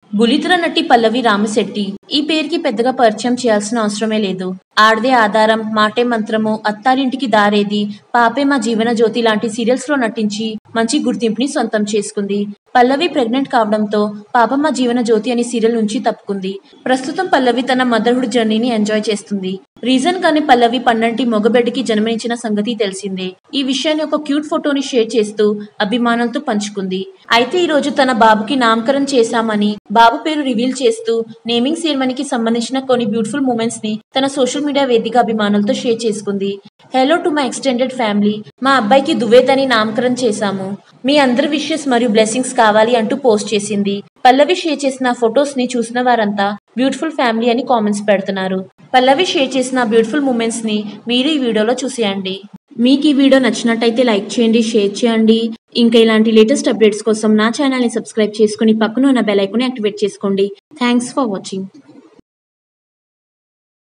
బులితెర నటి పల్లవి రామశెట్టి ఈ పేరుకి పెద్దగా పరిచయం చేయాల్సిన అవసరమే లేదు ఆడదే ఆధారం మాటే మంత్రము అత్తారింటికి దారేది పాపే మా జీవన జ్యోతి లాంటి సీరియల్స్ లో నటించి మంచి గుర్తింపుని సొంతం చేసుకుంది పల్లవి ప్రెగ్నెంట్ కావడంతో పాప మా జీవన జ్యోతి అనే సీరియల్ నుంచి తప్పుకుంది ప్రస్తుతం పల్లవి తన మదర్హుడ్ జర్నీని ఎంజాయ్ చేస్తుంది రీజన్ గానే పల్లవి పన్నంటి మొగబిడ్డకి జన్మనిచ్చిన సంగతి తెలిసిందే ఈ విషయాన్ని ఒక క్యూట్ ఫోటోని షేర్ చేస్తూ అభిమానులతో పంచుకుంది అయితే ఈ రోజు తన బాబుకి నామకరణం చేశామని బాబు పేరు రివీల్ చేస్తూ నేమింగ్ సెరమనీకి సంబంధించిన కొన్ని బ్యూటిఫుల్ మూమెంట్స్ ని తన సోషల్ మీడియా వేదిక అభిమానులతో షేర్ చేసుకుంది hello to my extended family మా అబ్బాయికి దువేద్ అని నామకరణం చేశాము మీ అందరి విషెస్ మరియు బ్లెస్సింగ్స్ కావాలి అంటూ పోస్ట్ చేసింది పల్లవి షేర్ చేసిన ఫొటోస్ ని చూసిన వారంతా బ్యూటిఫుల్ ఫ్యామిలీ అని కామెంట్స్ పెడుతున్నారు పల్లవి షేర్ చేసిన బ్యూటిఫుల్ మూమెంట్స్ ని మీరు ఈ వీడియోలో చూసేయండి మీకు ఈ వీడియో నచ్చినట్టయితే లైక్ చేయండి షేర్ చేయండి ఇంకా ఇలాంటి లేటెస్ట్ అప్డేట్స్ కోసం నా ఛానల్ని సబ్స్క్రైబ్ చేసుకుని పక్కన ఉన్న బెల్ ఐకాన్ని యాక్టివేట్ చేసుకోండి థ్యాంక్స్ ఫర్ వాచింగ్